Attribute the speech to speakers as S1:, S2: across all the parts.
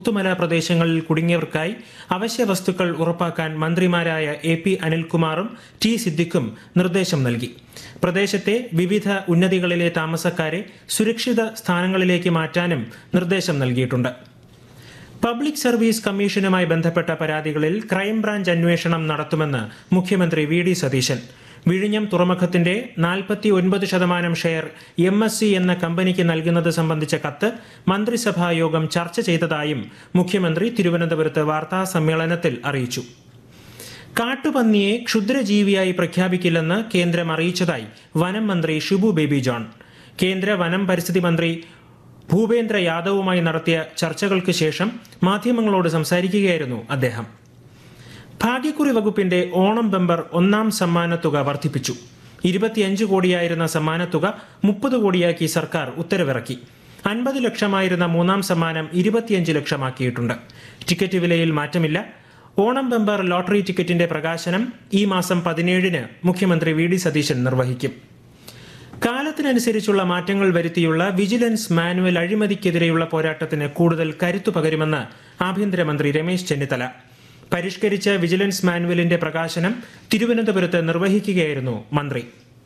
S1: പുത്തുമല പ്രദേശങ്ങളിൽ കുടുങ്ങിയവർക്കായി അവശ്യ വസ്തുക്കൾ ഉറപ്പാക്കാൻ മന്ത്രിമാരായ എ പി അനിൽകുമാറും ടി സിദ്ദിഖും നിർദ്ദേശം നൽകി പ്രദേശത്തെ വിവിധ ഉന്നതികളിലെ താമസക്കാരെ സുരക്ഷിത സ്ഥാനങ്ങളിലേക്ക് മാറ്റാനും നിർദ്ദേശം നൽകിയിട്ടുണ്ട് പബ്ലിക് സർവീസ് കമ്മീഷനുമായി ബന്ധപ്പെട്ട പരാതികളിൽ ക്രൈംബ്രാഞ്ച് അന്വേഷണം നടത്തുമെന്ന് മുഖ്യമന്ത്രി വി ഡി സതീശൻ വിഴിഞ്ഞം തുറമുഖത്തിന്റെ നാൽപ്പത്തി ഒൻപത് ശതമാനം ഷെയർ എം എസ് സി എന്ന കമ്പനിക്ക് നൽകുന്നത് സംബന്ധിച്ച കത്ത് മന്ത്രിസഭാ യോഗം ചർച്ച ചെയ്തതായും മുഖ്യമന്ത്രി തിരുവനന്തപുരത്ത് വാർത്താ സമ്മേളനത്തിൽ അറിയിച്ചു കാട്ടുപന്നിയെ ക്ഷുദ്രജീവിയായി പ്രഖ്യാപിക്കില്ലെന്ന് കേന്ദ്രം അറിയിച്ചതായി വനം മന്ത്രി ഷിബു ബേബി ജോൺ കേന്ദ്ര വനം പരിസ്ഥിതി മന്ത്രി ഭൂപേന്ദ്ര യാദവുമായി നടത്തിയ ചർച്ചകൾക്ക് ശേഷം മാധ്യമങ്ങളോട് സംസാരിക്കുകയായിരുന്നു അദ്ദേഹം ഭാഗ്യക്കുറി വകുപ്പിന്റെ ഓണം ബമ്പർ ഒന്നാം സമ്മാനത്തുക വർദ്ധിപ്പിച്ചു ഇരുപത്തിയഞ്ച് കോടിയായിരുന്ന സമ്മാനത്തുക മുപ്പത് കോടിയാക്കി സർക്കാർ ഉത്തരവിറക്കി അൻപത് ലക്ഷമായിരുന്ന മൂന്നാം സമ്മാനം ഇരുപത്തിയഞ്ച് ലക്ഷമാക്കിയിട്ടുണ്ട് ടിക്കറ്റ് വിലയിൽ മാറ്റമില്ല ഓണം ബമ്പർ ലോട്ടറി ടിക്കറ്റിന്റെ പ്രകാശനം ഈ മാസം പതിനേഴിന് മുഖ്യമന്ത്രി വി ഡി സതീശൻ നിർവഹിക്കും കാലത്തിനനുസരിച്ചുള്ള മാറ്റങ്ങൾ വരുത്തിയുള്ള വിജിലൻസ് മാനുവൽ അഴിമതിക്കെതിരെയുള്ള പോരാട്ടത്തിന് കൂടുതൽ കരുത്തു പകരുമെന്ന് ആഭ്യന്തരമന്ത്രി രമേശ് ചെന്നിത്തല പരിഷ്കരിച്ച വിജിലൻസ് മാനുവലിന്റെ പ്രകാശനം തിരുവനന്തപുരത്ത് നിർവഹിക്കുകയായിരുന്നു മന്ത്രി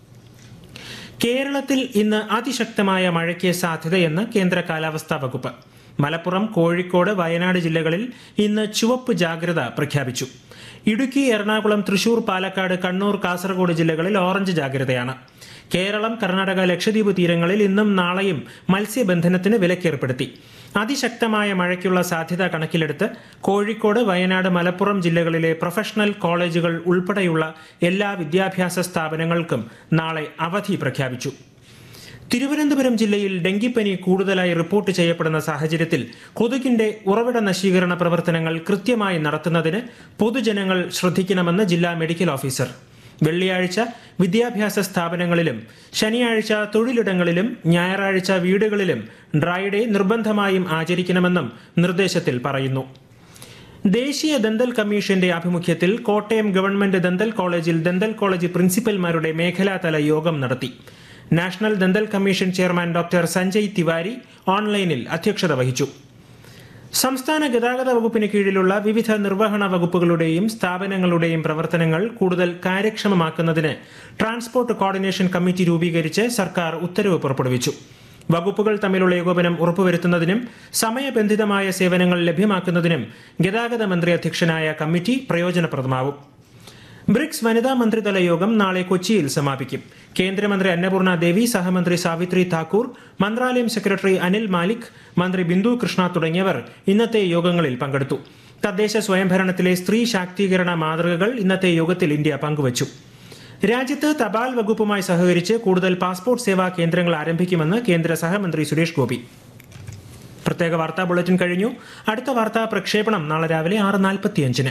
S1: കേരളത്തിൽ ഇന്ന് അതിശക്തമായ മഴയ്ക്ക് സാധ്യതയെന്ന് കേന്ദ്ര കാലാവസ്ഥാ വകുപ്പ് മലപ്പുറം കോഴിക്കോട് വയനാട് ജില്ലകളിൽ ഇന്ന് ചുവപ്പ് ജാഗ്രത പ്രഖ്യാപിച്ചു ഇടുക്കി എറണാകുളം തൃശൂർ പാലക്കാട് കണ്ണൂർ കാസർഗോഡ് ജില്ലകളിൽ ഓറഞ്ച് ജാഗ്രതയാണ് കേരളം കർണാടക ലക്ഷദ്വീപ് തീരങ്ങളിൽ ഇന്നും നാളെയും മത്സ്യബന്ധനത്തിന് വിലക്കേർപ്പെടുത്തി അതിശക്തമായ മഴയ്ക്കുള്ള സാധ്യത കണക്കിലെടുത്ത് കോഴിക്കോട് വയനാട് മലപ്പുറം ജില്ലകളിലെ പ്രൊഫഷണൽ കോളേജുകൾ ഉൾപ്പെടെയുള്ള എല്ലാ വിദ്യാഭ്യാസ സ്ഥാപനങ്ങൾക്കും നാളെ അവധി പ്രഖ്യാപിച്ചു തിരുവനന്തപുരം ജില്ലയിൽ ഡെങ്കിപ്പനി കൂടുതലായി റിപ്പോർട്ട് ചെയ്യപ്പെടുന്ന സാഹചര്യത്തിൽ കൊതുകിന്റെ ഉറവിട നശീകരണ പ്രവർത്തനങ്ങൾ കൃത്യമായി നടത്തുന്നതിന് പൊതുജനങ്ങൾ ശ്രദ്ധിക്കണമെന്ന് ജില്ലാ മെഡിക്കൽ ഓഫീസർ വെള്ളിയാഴ്ച വിദ്യാഭ്യാസ സ്ഥാപനങ്ങളിലും ശനിയാഴ്ച തൊഴിലിടങ്ങളിലും ഞായറാഴ്ച വീടുകളിലും ഡ്രൈ ഡേ നിർബന്ധമായും ആചരിക്കണമെന്നും നിർദ്ദേശത്തിൽ പറയുന്നു ദേശീയ ദന്തൽ കമ്മീഷന്റെ ആഭിമുഖ്യത്തിൽ കോട്ടയം ഗവൺമെന്റ് ദന്തൽ കോളേജിൽ ദന്തൽ കോളേജ് പ്രിൻസിപ്പൽമാരുടെ മേഖലാതല യോഗം നടത്തി national dental commission chairman doctor Sanjay Tiwari ഓൺലൈനിൽ അധ്യക്ഷത വഹിച്ചു സംസ്ഥാന ഗതാഗത വകുപ്പിന് കീഴിലുള്ള വിവിധ നിർവഹണ വകുപ്പുകളുടെയും സ്ഥാപനങ്ങളുടെയും പ്രവർത്തനങ്ങൾ കൂടുതൽ കാര്യക്ഷമമാക്കുന്നതിന് ട്രാൻസ്പോർട്ട് കോർഡിനേഷൻ കമ്മിറ്റി രൂപീകരിച്ച് സർക്കാർ ഉത്തരവ് പുറപ്പെടുവിച്ചു വകുപ്പുകൾ തമ്മിലുള്ള ഏകോപനം ഉറപ്പുവരുത്തുന്നതിനും സമയബന്ധിതമായ സേവനങ്ങൾ ലഭ്യമാക്കുന്നതിനും ഗതാഗത മന്ത്രി അധ്യക്ഷനായ കമ്മിറ്റി പ്രയോജനപ്രദമാവും ബ്രിക്സ് വനിതാ മന്ത്രിതല യോഗം നാളെ കൊച്ചിയിൽ സമാപിക്കും കേന്ദ്രമന്ത്രി അന്നപൂർണ ദേവി സഹമന്ത്രി സാവിത്രി താക്കൂർ മന്ത്രാലയം സെക്രട്ടറി അനിൽ മാലിക് മന്ത്രി ബിന്ദു കൃഷ്ണ തുടങ്ങിയവർ ഇന്നത്തെ യോഗങ്ങളിൽ പങ്കെടുത്തു തദ്ദേശ സ്വയംഭരണത്തിലെ സ്ത്രീ ശാക്തീകരണ മാതൃകകൾ ഇന്നത്തെ യോഗത്തിൽ ഇന്ത്യ പങ്കുവച്ചു രാജ്യത്ത് തപാൽ വകുപ്പുമായി സഹകരിച്ച് കൂടുതൽ പാസ്പോർട്ട് സേവാ കേന്ദ്രങ്ങൾ ആരംഭിക്കുമെന്ന് കേന്ദ്ര സഹമന്ത്രി സുരേഷ് ഗോപി പ്രത്യേക വാർത്താ ബുള്ളറ്റിൻ കഴിഞ്ഞു അടുത്ത വാർത്താ പ്രക്ഷേപണം നാളെ രാവിലെ ആറ് നാൽപ്പത്തിയഞ്ചിന്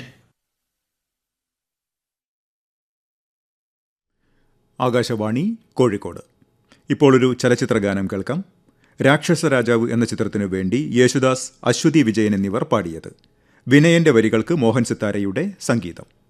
S2: ആകാശവാണി കോഴിക്കോട് ഇപ്പോൾ ഒരു ചലച്ചിത്ര ഗാനം കേൾക്കാം രാക്ഷസ രാജാവ് എന്ന ചിത്രത്തിനു വേണ്ടി യേശുദാസ് അശ്വതി വിജയൻ എന്നിവർ പാടിയത് വിനയന്റെ വരികൾക്ക് മോഹൻ സിത്താരയുടെ സംഗീതം